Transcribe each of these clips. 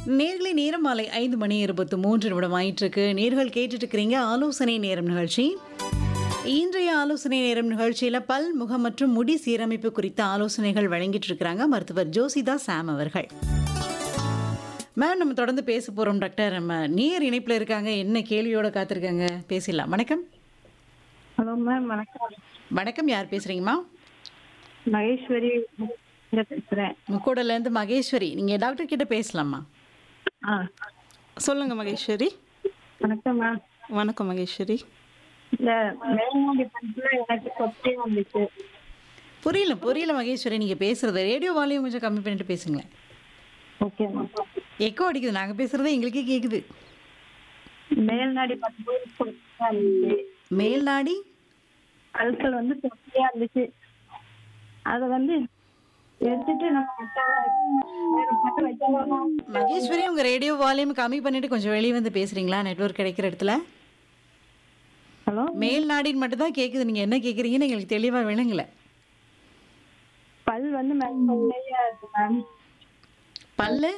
நேர்களை நேரம் மாலை ஐந்து மணி இருபத்து மூன்று நிமிடம் ஆயிட்டிருக்கு நேர்கள் கேட்டுட்டு இருக்கிறீங்க ஆலோசனை நேரம் நிகழ்ச்சி இன்றைய ஆலோசனை நேரம் நிகழ்ச்சியில் பல் முகம் மற்றும் முடி சீரமைப்பு குறித்த ஆலோசனைகள் வழங்கிட்டு இருக்கிறாங்க மருத்துவர் ஜோசிதா சாம் அவர்கள் மேம் நம்ம தொடர்ந்து பேச போகிறோம் டாக்டர் நம்ம நேர் இணைப்பில் இருக்காங்க என்ன கேள்வியோட காத்திருக்காங்க பேசிடலாம் வணக்கம் ஹலோ மேம் வணக்கம் வணக்கம் யார் பேசுகிறீங்கம்மா மகேஸ்வரி இங்க பேசுறேன் முக்கோடலேருந்து மகேஸ்வரி நீங்கள் டாக்டர் கிட்ட பேசலாமா ஆ சொல்லுங்க மகேஸ்வரி வணக்கம் மேம் வணக்கம் மகேஸ்வரி இந்த மேல்மூடி பண்புல எனக்கு சொத்தே வந்துச்சு புரியல புரியல மகேஸ்வரி நீங்கள் பேசுறது ரேடியோ வால்யூம் கொஞ்சம் கம்மி பண்ணிட்டு பேசுங்களேன் ஓகே மேம் எக்கோ அடிக்குது நாங்கள் பேசுகிறதே எங்களுக்கே கேட்குது மேல்நாடி பண்பு சொத்தியா இருந்துச்சு மேல்நாடி கல்கள் வந்து சொத்தியா இருந்துச்சு அதை வந்து எடுத்துட்டு நம்ம வேற பக்கம் வைக்கலாமா மகேஸ்வரி உங்கள் ரேடியோ வால்யூம் கம்மி பண்ணிட்டு கொஞ்சம் வெளியே வந்து பேசுகிறீங்களா நெட்வொர்க் கிடைக்கிற இடத்துல ஹலோ மேல்நாடின்னு மட்டும் தான் கேட்குது நீங்கள் என்ன கேட்குறீங்கன்னு எங்களுக்கு தெளிவாக விளங்கல பல் வந்து மேம் சொத்தையா இருக்கு மேம் பல்லு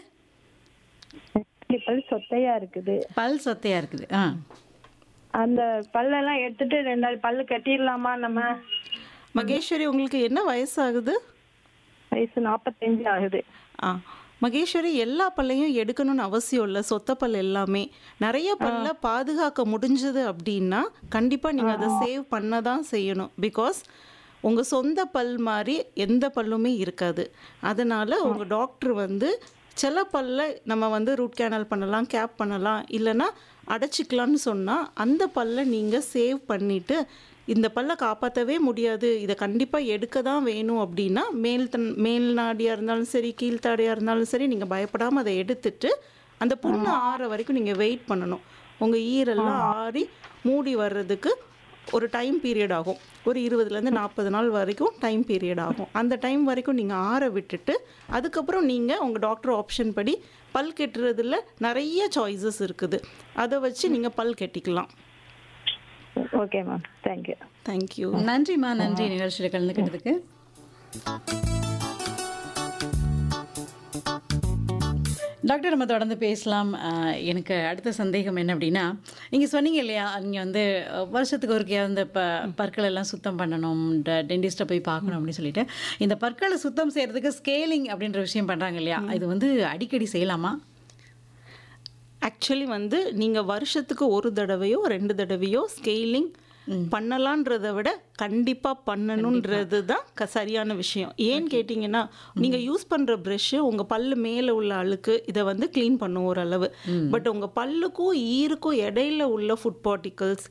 பல் சொத்தையா இருக்குது பல் சொத்தையாக இருக்குது ஆ அந்த பல்லெல்லாம் எடுத்துட்டு ரெண்டாவது பல்லு கட்டிடலாமா நம்ம மகேஸ்வரி உங்களுக்கு என்ன வயசாகுது வயசு நாற்பத்தஞ்சு ஆகுது ஆ மகேஸ்வரி எல்லா பல்லையும் எடுக்கணும்னு அவசியம் இல்லை சொத்த பல் எல்லாமே நிறைய பல்ல பாதுகாக்க முடிஞ்சது அப்படின்னா கண்டிப்பாக நீங்கள் அதை சேவ் பண்ண தான் செய்யணும் பிகாஸ் உங்கள் சொந்த பல் மாதிரி எந்த பல்லுமே இருக்காது அதனால் உங்கள் டாக்டர் வந்து சில பல்ல நம்ம வந்து ரூட் கேனல் பண்ணலாம் கேப் பண்ணலாம் இல்லைன்னா அடைச்சிக்கலாம்னு சொன்னால் அந்த பல்லை நீங்கள் சேவ் பண்ணிவிட்டு இந்த பல்லை காப்பாற்றவே முடியாது இதை கண்டிப்பாக எடுக்க தான் வேணும் அப்படின்னா மேல் தன் மேல் நாடியாக இருந்தாலும் சரி கீழ்த்தாடியாக இருந்தாலும் சரி நீங்கள் பயப்படாமல் அதை எடுத்துட்டு அந்த புண்ணு ஆற வரைக்கும் நீங்கள் வெயிட் பண்ணணும் உங்கள் ஈரெல்லாம் ஆறி மூடி வர்றதுக்கு ஒரு டைம் பீரியட் ஆகும் ஒரு இருபதுலேருந்து நாற்பது நாள் வரைக்கும் டைம் பீரியட் ஆகும் அந்த டைம் வரைக்கும் நீங்கள் ஆற விட்டுட்டு அதுக்கப்புறம் நீங்கள் உங்கள் டாக்டர் ஆப்ஷன் படி பல் கெட்டுறதுல நிறைய சாய்ஸஸ் இருக்குது அதை வச்சு நீங்கள் பல் கெட்டிக்கலாம் ஓகே மேம் தேங்க்யூ தேங்க்யூ நன்றிம்மா நன்றி நிகழ்ச்சியில் கலந்துக்கிட்டதுக்கு டாக்டர் நம்ம தொடர்ந்து பேசலாம் ஆஹ், எனக்கு அடுத்த சந்தேகம் என்ன அப்படின்னா நீங்கள் சொன்னீங்க இல்லையா நீங்கள் வந்து அஹ், வருஷத்துக்கு ஒருக்கையா இந்த ப பற்கள் எல்லாம் சுத்தம் பண்ணணும் டென்டிஸ்ட்டை போய் பார்க்கணும் அப்படின்னு சொல்லிட்டு இந்த பற்களை சுத்தம் செய்கிறதுக்கு ஸ்கேலிங் அப்படின்ற விஷயம் பண்ணுறாங்க இல்லையா இது வந்து அடிக்கடி செய்யலாமா ஆக்சுவலி வந்து நீங்கள் வருஷத்துக்கு ஒரு தடவையோ ரெண்டு தடவையோ ஸ்கெயிலிங் பண்ணலான்றத விட கண்டிப்பாக பண்ணணுன்றது தான் க சரியான விஷயம் ஏன்னு கேட்டிங்கன்னா நீங்கள் யூஸ் பண்ணுற ப்ரெஷ்ஷு உங்கள் பல்லு மேலே உள்ள அழுக்கு இதை வந்து க்ளீன் பண்ணும் ஓரளவு பட் உங்கள் பல்லுக்கும் ஈருக்கும் இடையில உள்ள ஃபுட் பார்ட்டிகல்ஸ்